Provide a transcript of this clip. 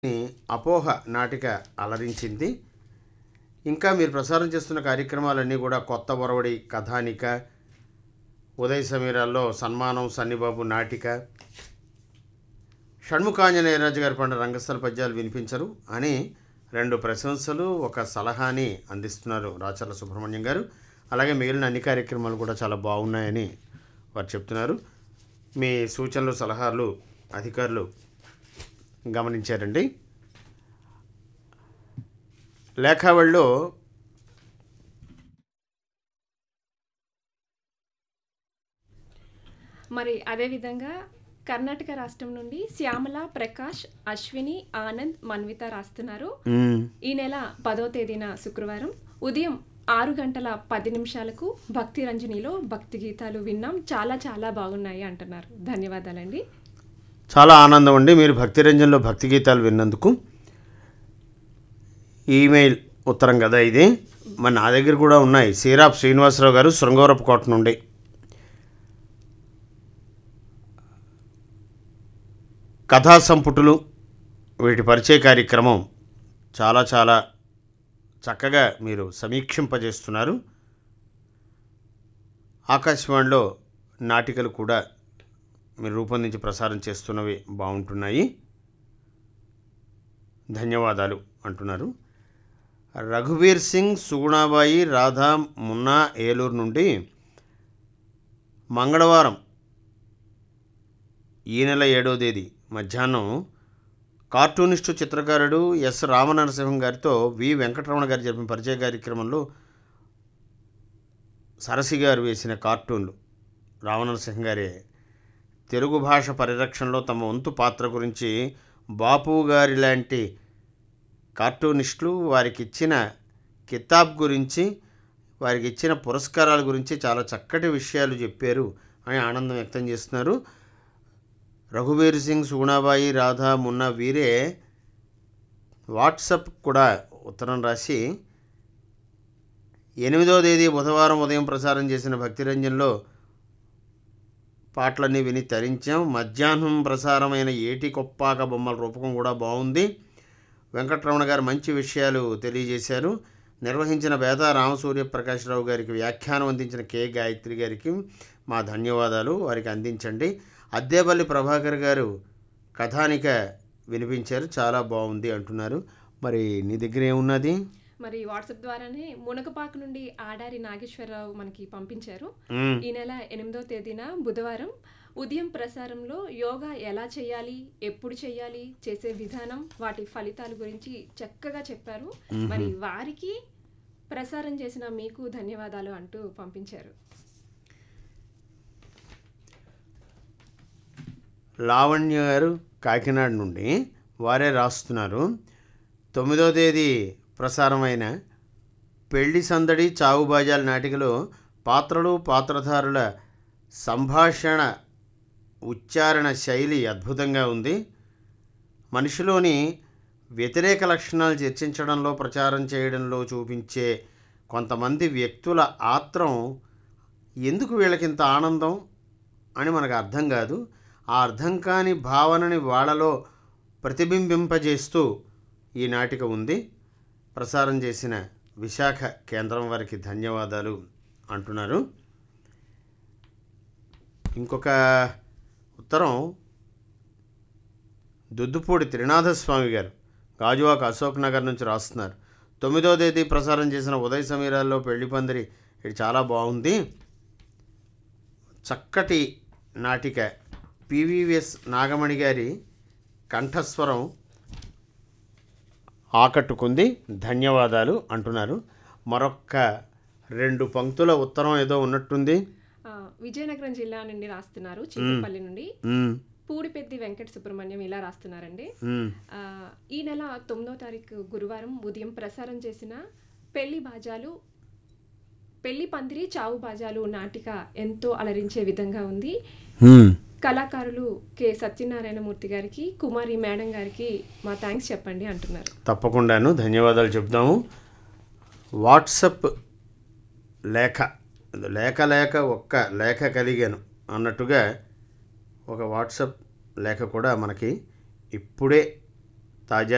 ని అపోహ నాటిక అలరించింది ఇంకా మీరు ప్రసారం చేస్తున్న కార్యక్రమాలన్నీ కూడా కొత్త ఒరవడి కథానిక ఉదయ సమీరాల్లో సన్మానం సన్నిబాబు నాటిక షణ్ముఖాంజనేయరాజు గారి పండు రంగస్థల పద్యాలు వినిపించరు అని రెండు ప్రశంసలు ఒక సలహాని అందిస్తున్నారు రాచర్ల సుబ్రహ్మణ్యం గారు అలాగే మిగిలిన అన్ని కార్యక్రమాలు కూడా చాలా బాగున్నాయని వారు చెప్తున్నారు మీ సూచనలు సలహాలు అధికారులు గమనించారండి లేఖావళిలో మరి అదేవిధంగా కర్ణాటక రాష్ట్రం నుండి శ్యామల ప్రకాష్ అశ్విని ఆనంద్ మన్విత రాస్తున్నారు ఈ నెల పదో తేదీన శుక్రవారం ఉదయం ఆరు గంటల పది నిమిషాలకు భక్తి రంజనిలో భక్తి గీతాలు విన్నాం చాలా చాలా బాగున్నాయి అంటున్నారు ధన్యవాదాలండి చాలా ఆనందం అండి మీరు భక్తి రంజన్లో భక్తి గీతాలు విన్నందుకు ఈమెయిల్ ఉత్తరం కదా ఇది మరి నా దగ్గర కూడా ఉన్నాయి సీరాప్ శ్రీనివాసరావు గారు శృంగవరపు కోట నుండి కథా సంపుటులు వీటి పరిచయ కార్యక్రమం చాలా చాలా చక్కగా మీరు సమీక్షింపజేస్తున్నారు ఆకాశవాణిలో నాటికలు కూడా మీరు రూపొందించి ప్రసారం చేస్తున్నవి బాగుంటున్నాయి ధన్యవాదాలు అంటున్నారు రఘువీర్ సింగ్ సుగుణాబాయి రాధా మున్నా ఏలూరు నుండి మంగళవారం ఈ నెల ఏడవ తేదీ మధ్యాహ్నం కార్టూనిస్టు చిత్రకారుడు ఎస్ రామనరసింహం గారితో వి వెంకటరమణ గారు జరిపిన పరిచయ కార్యక్రమంలో సరసి గారు వేసిన కార్టూన్లు రామనరసింహం గారే తెలుగు భాష పరిరక్షణలో తమ వంతు పాత్ర గురించి బాపు గారి లాంటి కార్టూనిస్టులు వారికి ఇచ్చిన కితాబ్ గురించి వారికి ఇచ్చిన పురస్కారాల గురించి చాలా చక్కటి విషయాలు చెప్పారు అని ఆనందం వ్యక్తం చేస్తున్నారు రఘువీర్ సింగ్ సుగుణాబాయి రాధా మున్నా వీరే వాట్సప్ కూడా ఉత్తరం రాసి ఎనిమిదో తేదీ బుధవారం ఉదయం ప్రసారం చేసిన భక్తిరంజన్లో పాటలన్నీ విని తరించాం మధ్యాహ్నం ప్రసారమైన ఏటి కొప్పాక బొమ్మల రూపకం కూడా బాగుంది వెంకటరమణ గారు మంచి విషయాలు తెలియజేశారు నిర్వహించిన వేద రామసూర్య ప్రకాశ్రావు గారికి వ్యాఖ్యానం అందించిన కె గాయత్రి గారికి మా ధన్యవాదాలు వారికి అందించండి అద్దేపల్లి ప్రభాకర్ గారు కథానిక వినిపించారు చాలా బాగుంది అంటున్నారు మరి నీ దగ్గర ఏమున్నది మరి వాట్సాప్ ద్వారానే మునకపాక నుండి ఆడారి నాగేశ్వరరావు మనకి పంపించారు మ్మ్. ఈ నెల ఎనిమిదో తేదీన బుధవారం ఉదయం ప్రసారంలో యోగా ఎలా చేయాలి ఎప్పుడు చేయాలి చేసే విధానం వాటి ఫలితాల గురించి చక్కగా చెప్పారు మరి వారికి ప్రసారం చేసిన మీకు ధన్యవాదాలు అంటూ పంపించారు లావణ్య గారు కాకినాడ నుండి వారే రాస్తున్నారు తొమ్మిదో తేదీ ప్రసారమైన పెళ్లి సందడి చావుబాజాల నాటికలో పాత్రలు పాత్రధారుల సంభాషణ ఉచ్చారణ శైలి అద్భుతంగా ఉంది మనిషిలోని వ్యతిరేక లక్షణాలు చర్చించడంలో ప్రచారం చేయడంలో చూపించే కొంతమంది వ్యక్తుల ఆత్రం ఎందుకు వీళ్ళకింత ఆనందం అని మనకు అర్థం కాదు ఆ అర్థం కాని భావనని వాళ్ళలో ప్రతిబింబింపజేస్తూ ఈ నాటిక ఉంది ప్రసారం చేసిన విశాఖ కేంద్రం వారికి ధన్యవాదాలు అంటున్నారు ఇంకొక ఉత్తరం దుద్దుపూడి త్రినాథస్వామి గారు గాజువాక అశోక్ నగర్ నుంచి రాస్తున్నారు తొమ్మిదో తేదీ ప్రసారం చేసిన ఉదయ సమీరాల్లో పెళ్లి పందిరి ఇది చాలా బాగుంది చక్కటి నాటిక పివిఎస్ నాగమణి గారి కంఠస్వరం ఆకట్టుకుంది ధన్యవాదాలు అంటున్నారు మరొక్క రెండు పంక్తుల ఉత్తరం ఏదో ఉన్నట్టుంది ఆ, విజయనగరం జిల్లా నుండి రాస్తున్నారు చిన్నపల్లి నుండి మ్మ్, పూడిపెద్ది వెంకట సుబ్రహ్మణ్యం ఇలా రాస్తున్నారండి మ్మ్. ఆ, ఈ నెల తొమ్మిదో తారీఖు గురువారం ఉదయం ప్రసారం చేసిన పెళ్లి బాజాలు పెళ్లి పందిరి చావు బాజాలు నాటిక ఎంతో అలరించే విధంగా ఉంది మ్మ్. కళాకారులు కె సత్యనారాయణమూర్తి గారికి కుమారి మేడం గారికి మా థ్యాంక్స్ చెప్పండి అంటున్నారు తప్పకుండాను ధన్యవాదాలు చెప్దాము వాట్సప్ లేఖ లేఖ లేక ఒక్క లేఖ కలిగాను అన్నట్టుగా ఒక వాట్సప్ లేఖ కూడా మనకి ఇప్పుడే తాజా